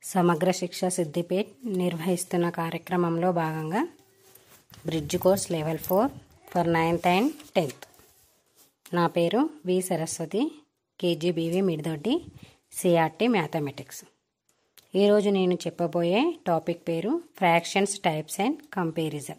సమగ్ర శిక్ష సిద్దిపేట్ నిర్వహిస్తున్న కార్యక్రమంలో భాగంగా bridge course level four for ninth and tenth నా పేరు V Saraswati KGBV Mididoddi CRT mathematics ఈరోజు నేను చెప్పబోయే టాపిక్ పేరు ఫ్రాక్షన్స్ టైప్స్ అండ్ కంపారిజన్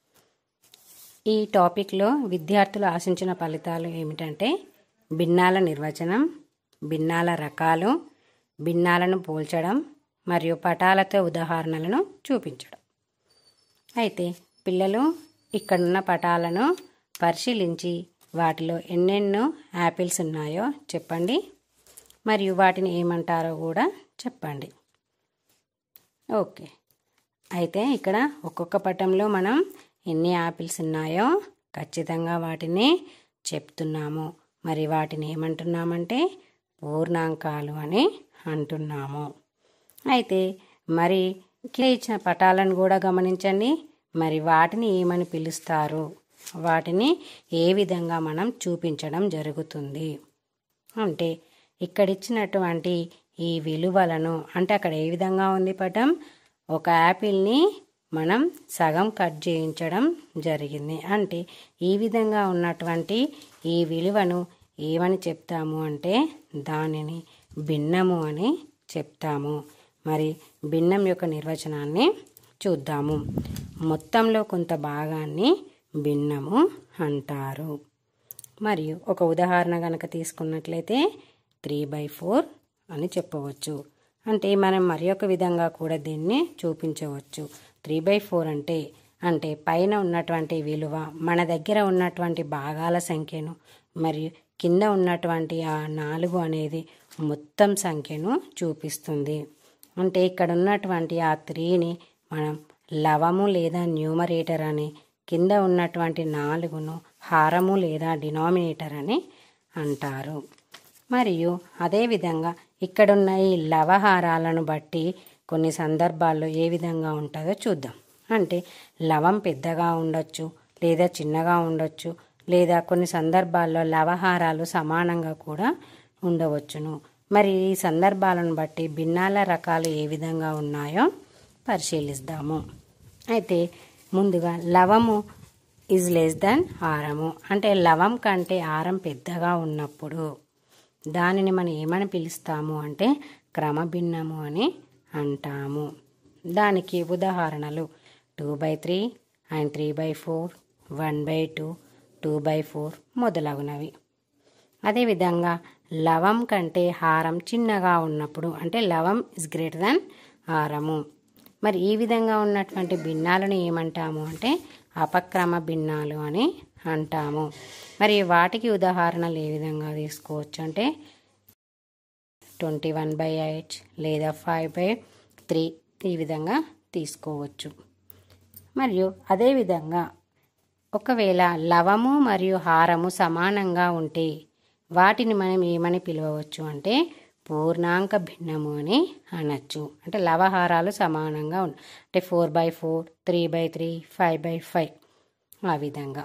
ఈ టాపిక్లో విద్యార్థులు ఆశించిన ఫలితాలు ఏమిటంటే భిన్నాల నిర్వచనం భిన్నాల రకాలు భిన్నాలను పోల్చడం మరియు పటాలతో ఉదాహరణలను చూపించడం అయితే పిల్లలు ఇక్కడున్న పటాలను పరిశీలించి వాటిలో ఎన్నెన్నో యాపిల్స్ ఉన్నాయో చెప్పండి మరియు వాటిని ఏమంటారో కూడా చెప్పండి ఓకే అయితే ఇక్కడ ఒక్కొక్క పటంలో మనం ఎన్ని యాపిల్స్ ఉన్నాయో ఖచ్చితంగా వాటిని చెప్తున్నాము మరి వాటిని ఏమంటున్నామంటే పూర్ణాంకాలు అని అంటున్నాము అయితే మరి కింద ఇచ్చిన పటాలను కూడా గమనించండి మరి వాటిని ఏమని పిలుస్తారు వాటిని ఏ విధంగా మనం చూపించడం జరుగుతుంది అంటే ఇక్కడ ఇచ్చినటువంటి ఈ విలువలను అంటే అక్కడ ఏ విధంగా ఉంది పటం ఒక యాపిల్ని మనం సగం కట్ చేయించడం జరిగింది అంటే ఈ విధంగా ఉన్నటువంటి ఈ విలువను ఏమని చెప్తాము అంటే దానిని భిన్నము అని చెప్తాము మరి భిన్నం యొక్క నిర్వచనాన్ని చూద్దాము మొత్తంలో కొంత భాగాన్ని భిన్నము అంటారు మరియు ఒక ఉదాహరణ కనుక తీసుకున్నట్లయితే త్రీ బై ఫోర్ అని చెప్పవచ్చు అంటే మనం మరి ఒక విధంగా కూడా దీన్ని చూపించవచ్చు త్రీ బై ఫోర్ అంటే అంటే పైన ఉన్నటువంటి విలువ మన దగ్గర ఉన్నటువంటి భాగాల సంఖ్యను మరియు కింద ఉన్నటువంటి ఆ నాలుగు అనేది మొత్తం సంఖ్యను చూపిస్తుంది అంటే ఇక్కడ ఉన్నటువంటి ఆ త్రీని మనం లవము లేదా న్యూమరేటర్ అని కింద ఉన్నటువంటి నాలుగును హారము లేదా డినామినేటర్ అని అంటారు మరియు అదేవిధంగా ఇక్కడున్న ఈ లవహారాలను బట్టి కొన్ని సందర్భాల్లో ఏ విధంగా ఉంటుందో చూద్దాం అంటే లవం పెద్దగా ఉండొచ్చు లేదా చిన్నగా ఉండొచ్చు లేదా కొన్ని సందర్భాల్లో లవహారాలు సమానంగా కూడా ఉండవచ్చును మరి ఈ సందర్భాలను బట్టి భిన్నాల రకాలు ఏ విధంగా ఉన్నాయో పరిశీలిస్తాము అయితే ముందుగా లవము ఈజ్ లెస్ దాన్ హారము అంటే లవం కంటే హారం పెద్దగా ఉన్నప్పుడు దానిని మనం ఏమని పిలుస్తాము అంటే క్రమభిన్నము అని అంటాము దానికి ఉదాహరణలు two by three and three by four one by two two by four మొదలగునవి అదేవిధంగా లవం కంటే హారం చిన్నగా ఉన్నప్పుడు అంటే లవం ఇస్ గ్రేటర్ దాన్ హారము మరి ఈ విధంగా ఉన్నటువంటి భిన్నాలను ఏమంటాము అంటే అపక్రమ భిన్నాలు అని అంటాము మరి వాటికి ఉదాహరణలు ఏ విధంగా తీసుకోవచ్చు అంటే ట్వంటీ వన్ బై ఎయిట్ లేదా ఫైవ్ బై త్రీ ఈ విధంగా తీసుకోవచ్చు మరియు అదేవిధంగా ఒకవేళ లవము మరియు హారము సమానంగా ఉంటే వాటిని మనం ఏమని పిలవవచ్చు అంటే పూర్ణాంక భిన్నము అని అనొచ్చు అంటే లవహారాలు సమానంగా ఉన్నాయి అంటే four by four three by three five by five ఆ విధంగా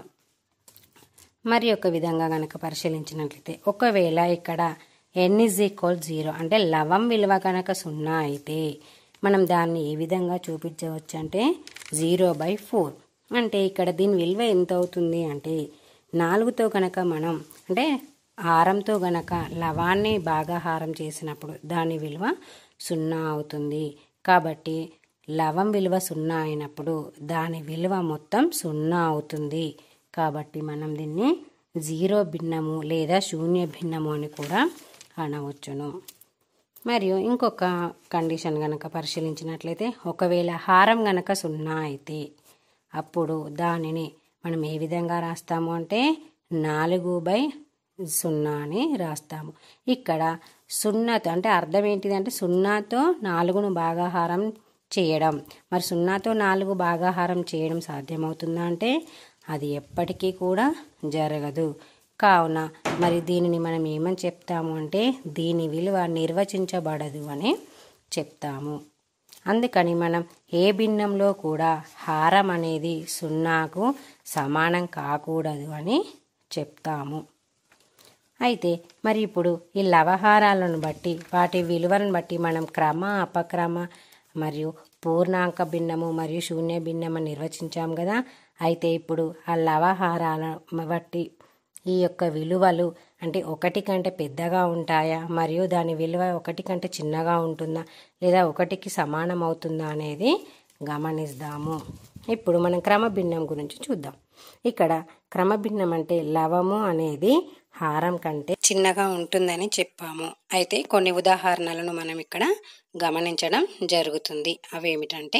మరి ఒక విధంగా కనుక పరిశీలించినట్లయితే ఒకవేళ ఇక్కడ ఎన్ ఇజ్ ఈక్వల్ జీరో అంటే లవం విలువ కనుక సున్నా అయితే మనం దాన్ని ఏ విధంగా చూపించవచ్చు అంటే జీరో బై ఫోర్ అంటే ఇక్కడ దీని విలువ ఎంత అవుతుంది అంటే నాలుగుతో కనుక మనం అంటే హారంతో గనక లవాన్ని బాగా హారం చేసినప్పుడు దాని విలువ సున్నా అవుతుంది కాబట్టి లవం విలువ సున్నా అయినప్పుడు దాని విలువ మొత్తం సున్నా అవుతుంది కాబట్టి మనం దీన్ని జీరో భిన్నము లేదా శూన్య భిన్నము అని కూడా అనవచ్చును మరియు ఇంకొక కండిషన్ గనక పరిశీలించినట్లయితే ఒకవేళ హారం గనక సున్నా అయితే అప్పుడు దానిని మనం ఏ విధంగా రాస్తాము అంటే నాలుగు బై సున్నా అని రాస్తాము ఇక్కడ సున్నాతో అంటే అర్థం ఏంటిది అంటే సున్నాతో నాలుగును భాగాహారం చేయడం మరి సున్నాతో నాలుగు భాగాహారం చేయడం సాధ్యమవుతుందా అంటే అది ఎప్పటికీ కూడా జరగదు కావున మరి దీనిని మనం ఏమని చెప్తాము అంటే దీని విలువ నిర్వచించబడదు అని చెప్తాము అందుకని మనం ఏ భిన్నంలో కూడా హారం అనేది సున్నాకు సమానం కాకూడదు అని చెప్తాము అయితే మరి ఇప్పుడు ఈ లవహారాలను బట్టి వాటి విలువలను బట్టి మనం క్రమ అపక్రమ మరియు పూర్ణాంక భిన్నము మరియు శూన్య భిన్నము నిర్వచించాం కదా అయితే ఇప్పుడు ఆ లవహారాలను బట్టి ఈ యొక్క విలువలు అంటే ఒకటి కంటే పెద్దగా ఉంటాయా మరియు దాని విలువ ఒకటి కంటే చిన్నగా ఉంటుందా లేదా ఒకటికి సమానం అవుతుందా అనేది గమనిద్దాము ఇప్పుడు మనం క్రమభిన్నం గురించి చూద్దాం ఇక్కడ క్రమభిన్నం అంటే లవము అనేది హారం కంటే చిన్నగా ఉంటుందని చెప్పాము అయితే కొన్ని ఉదాహరణలను మనం ఇక్కడ గమనించడం జరుగుతుంది అవేమిటంటే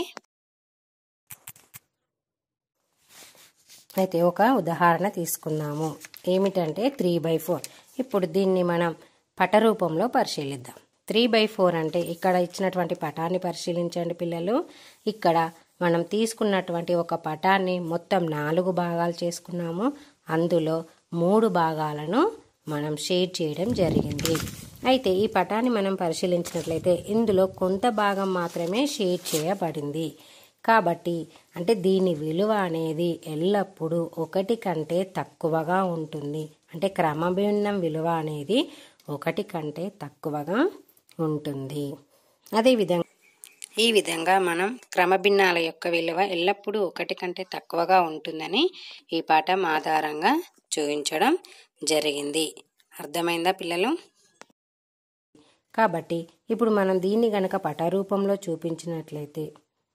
అయితే ఒక ఉదాహరణ తీసుకుందాము ఏమిటంటే త్రీ బై ఫోర్ ఇప్పుడు దీన్ని మనం పట రూపంలో పరిశీలిద్దాం త్రీ బై ఫోర్ అంటే ఇక్కడ ఇచ్చినటువంటి పటాన్ని పరిశీలించండి పిల్లలు ఇక్కడ మనం తీసుకున్నటువంటి ఒక పటాన్ని మొత్తం నాలుగు భాగాలు చేసుకున్నాము అందులో మూడు భాగాలను మనం షేర్ చేయడం జరిగింది అయితే ఈ పటాన్ని మనం పరిశీలించినట్లయితే ఇందులో కొంత భాగం మాత్రమే షేర్ చేయబడింది కాబట్టి అంటే దీని విలువ అనేది ఎల్లప్పుడూ ఒకటి కంటే తక్కువగా ఉంటుంది అంటే క్రమభిన్నం విలువ అనేది ఒకటి కంటే తక్కువగా ఉంటుంది అదేవిధంగా ఈ విధంగా మనం క్రమభిన్నాల యొక్క విలువ ఎల్లప్పుడూ ఒకటి కంటే తక్కువగా ఉంటుందని ఈ పాఠం ఆధారంగా చూపించడం జరిగింది అర్థమైందా పిల్లలు కాబట్టి ఇప్పుడు మనం దీన్ని గనక పటరూపంలో చూపించినట్లయితే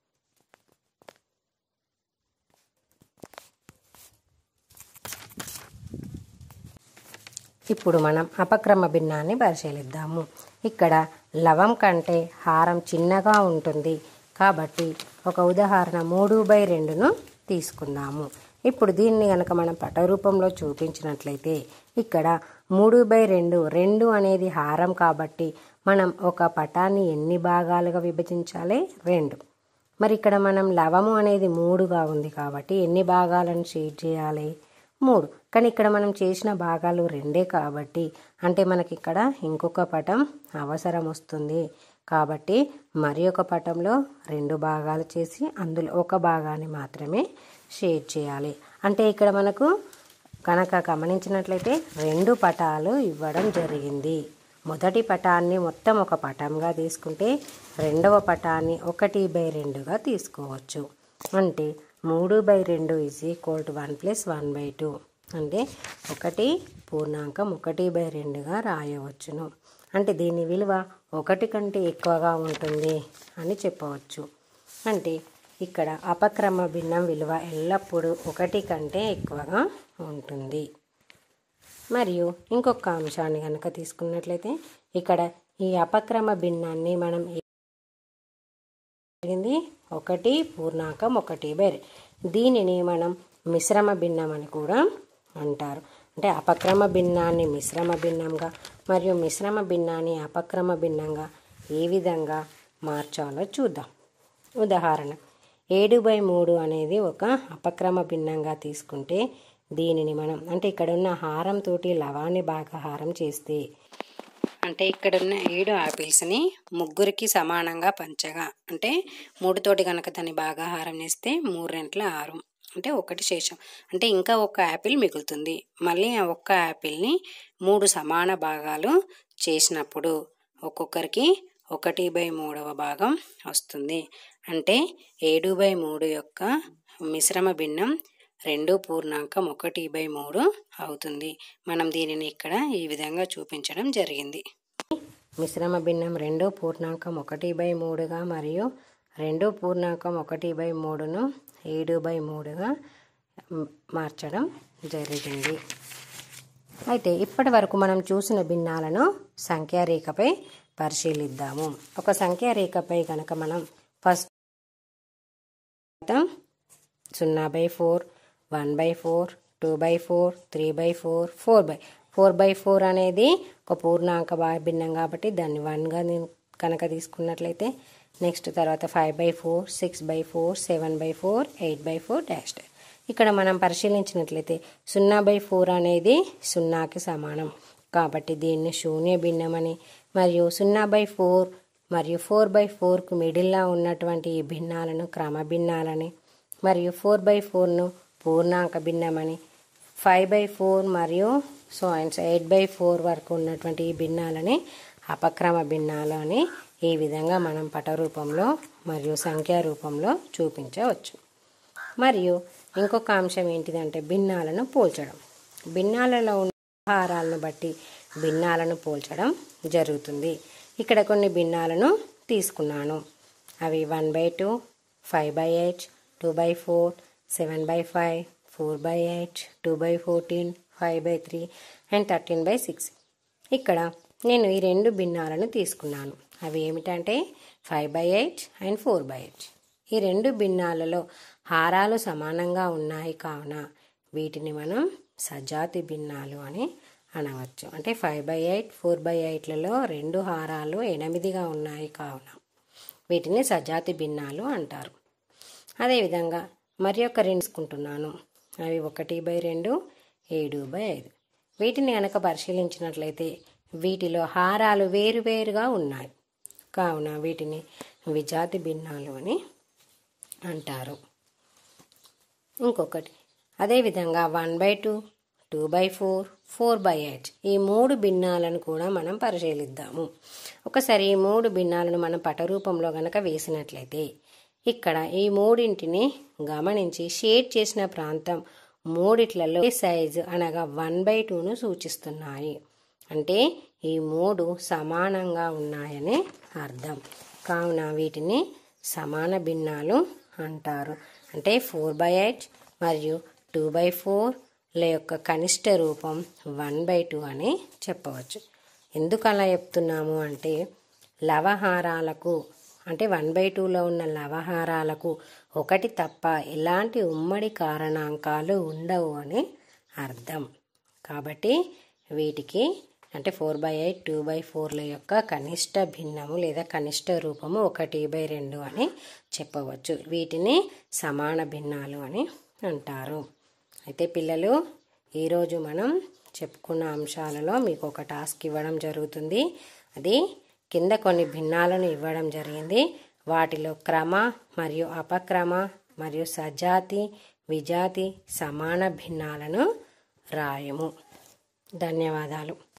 ఇప్పుడు మనం అపక్రమ భిన్నాన్ని పరిశీలిద్దాము ఇక్కడ లవం కంటే హారం చిన్నగా ఉంటుంది కాబట్టి ఒక ఉదాహరణ మూడు బై రెండును తీసుకుందాము ఇప్పుడు దీన్ని గనక మనం పటరూపంలో చూపించినట్లయితే ఇక్కడ మూడు బై రెండు రెండు అనేది హారం కాబట్టి మనం ఒక పటాన్ని ఎన్ని భాగాలుగా విభజించాలి రెండు మరి ఇక్కడ మనం లవము అనేది మూడుగా ఉంది కాబట్టి ఎన్ని భాగాలను షేర్ చేయాలి మూడు కానీ ఇక్కడ మనం చేసిన భాగాలు రెండే కాబట్టి అంటే మనకి ఇక్కడ ఇంకొక పటం అవసరం వస్తుంది కాబట్టి మరి ఒక పటంలో రెండు భాగాలు చేసి అందులో ఒక భాగాన్ని మాత్రమే షేర్ చేయాలి అంటే ఇక్కడ మనకు కనుక గమనించినట్లయితే రెండు పటాలు ఇవ్వడం జరిగింది మొదటి పటాన్ని మొత్తం ఒక పటంగా తీసుకుంటే రెండవ పటాన్ని ఒకటి బై రెండుగా తీసుకోవచ్చు అంటే మూడు బై రెండు is equal to one plus one by two అంటే ఒకటి పూర్ణాంకం ఒకటి బై రెండుగా రాయవచ్చును అంటే దీని విలువ ఒకటి కంటే ఎక్కువగా ఉంటుంది అని చెప్పవచ్చు అంటే ఇక్కడ అపక్రమ భిన్నం విలువ ఎల్లప్పుడూ ఒకటి కంటే ఎక్కువగా ఉంటుంది మరియు ఇంకొక అంశాన్ని కనుక తీసుకున్నట్లయితే ఇక్కడ ఈ అపక్రమ భిన్నాన్ని మనం జరిగింది ఒకటి పూర్ణాంకం ఒకటి బై దీనిని మనం మిశ్రమ భిన్నం అని కూడా అంటారు అంటే అపక్రమ భిన్నాన్ని మిశ్రమ భిన్నంగా మరియు మిశ్రమ భిన్నాన్ని అపక్రమ భిన్నంగా ఏ విధంగా మార్చాలో చూద్దాం ఉదాహరణ ఏడు బై మూడు అనేది ఒక అపక్రమ భిన్నంగా తీసుకుంటే దీనిని మనం అంటే ఇక్కడ ఉన్న హారంతో లవాన్ని బాగా హారం చేస్తే అంటే ఇక్కడ ఉన్న ఏడు ఆపిల్స్ని ముగ్గురికి సమానంగా పంచగా అంటే మూడుతోటి కనుక దాన్ని బాగా హారం చేస్తే మూడు రెంట్ల ఆరు అంటే ఒకటి శేషం అంటే ఇంకా ఒక యాపిల్ మిగులుతుంది మళ్ళీ ఆ ఒక్క యాపిల్ని మూడు సమాన భాగాలు చేసినప్పుడు ఒక్కొక్కరికి ఒకటి బై మూడవ భాగం వస్తుంది అంటే ఏడు బై మూడు యొక్క మిశ్రమ భిన్నం రెండు పూర్ణాంకం ఒకటి బై మూడు అవుతుంది మనం దీనిని ఇక్కడ ఈ విధంగా చూపించడం జరిగింది మిశ్రమ భిన్నం రెండు పూర్ణాంకం ఒకటి బై మూడుగా మరియు రెండు పూర్ణాంకం ఒకటి బై మూడును ఏడు బై మూడుగా మార్చడం జరిగింది అయితే ఇప్పటి వరకు మనం చూసిన భిన్నాలను సంఖ్యారేఖపై పరిశీలిద్దాము ఒక సంఖ్యారేఖపై కనుక మనం ఫస్ట్ సున్నా by four one by four two by four three by four four by four by four అనేది ఒక పూర్ణాంక భిన్నం కాబట్టి దాన్ని వన్గా కనుక తీసుకున్నట్లయితే నెక్స్ట్ తర్వాత five by four six by four seven by four eight by four dash ఇక్కడ మనం పరిశీలించినట్లయితే సున్నా బై ఫోర్ అనేది సున్నాకి సమానం కాబట్టి దీన్ని శూన్య భిన్నమని మరియు సున్నా బై ఫోర్ మరియు ఫోర్ బై ఫోర్కు మిడిల్లో ఉన్నటువంటి ఈ భిన్నాలను క్రమ భిన్నాలని మరియు ఫోర్ బై ఫోర్ను పూర్ణాంక భిన్నమని ఫైవ్ బై ఫోర్ మరియు so and eight by four వరకు ఉన్నటువంటి ఈ భిన్నాలని అపక్రమ భిన్నాలు అని ఈ విధంగా మనం పట రూపంలో మరియు సంఖ్యా రూపంలో చూపించవచ్చు మరియు ఇంకొక అంశం ఏంటిదంటే భిన్నాలను పోల్చడం భిన్నాలలో ఉన్న ఆహారాలను బట్టి భిన్నాలను పోల్చడం జరుగుతుంది ఇక్కడ కొన్ని భిన్నాలను తీసుకున్నాను అవి one by two five by eight two by four seven by five four by eight two by fourteen five by three and thirteen by six ఇక్కడ నేను ఈ రెండు భిన్నాలను తీసుకున్నాను అవి ఏమిటంటే five by eight and four by eight ఈ రెండు భిన్నాలలో హారాలు సమానంగా ఉన్నాయి కావున వీటిని మనం సజాతి భిన్నాలు అని అనవచ్చు అంటే five by eight four by ఎయిట్లలో రెండు హారాలు ఎనిమిదిగా ఉన్నాయి కావున వీటిని సజాతి భిన్నాలు అంటారు అదేవిధంగా మరి ఒక రెండు తీసుకుంటున్నాను అవి ఒకటి బై రెండు ఏడు బై ఐదు వీటిని కనుక పరిశీలించినట్లయితే వీటిలో హారాలు వేరువేరుగా ఉన్నాయి కావున వీటిని విజాతి భిన్నాలు అని అంటారు ఇంకొకటి అదేవిధంగా one by two two by four four by eight ఈ మూడు భిన్నాలను కూడా మనం పరిశీలిద్దాము ఒకసారి ఈ మూడు భిన్నాలను మనం పటరూపంలో గనక వేసినట్లయితే ఇక్కడ ఈ మూడింటిని గమనించి షేడ్ చేసిన ప్రాంతం మూడిట్లలో సైజు అనగా వన్ బై టూను సూచిస్తున్నాయి అంటే ఈ మూడు సమానంగా ఉన్నాయని అర్థం కావున వీటిని సమాన భిన్నాలు అంటారు అంటే ఫోర్ బై ఎయిట్ మరియు టూ బై ఫోర్ ల యొక్క కనిష్ట రూపం వన్ బై టూ అని చెప్పవచ్చు ఎందుకు అలా చెప్తున్నాము అంటే లవహారాలకు అంటే వన్ బై టూలో ఉన్న లవహారాలకు ఒకటి తప్ప ఎలాంటి ఉమ్మడి కారణాంకాలు ఉండవు అని అర్థం కాబట్టి వీటికి అంటే four by eight two by ఫోర్ల యొక్క కనిష్ట భిన్నము లేదా కనిష్ట రూపము ఒకటి బై రెండు అని చెప్పవచ్చు వీటిని సమాన భిన్నాలు అని అంటారు అయితే పిల్లలు ఈరోజు మనం చెప్పుకున్న అంశాలలో మీకు ఒక టాస్క్ ఇవ్వడం జరుగుతుంది అది కింద కొన్ని భిన్నాలను ఇవ్వడం జరిగింది వాటిలో క్రమ మరియు అపక్రమ మరియు సజాతి విజాతి సమాన భిన్నాలను రాయము ధన్యవాదాలు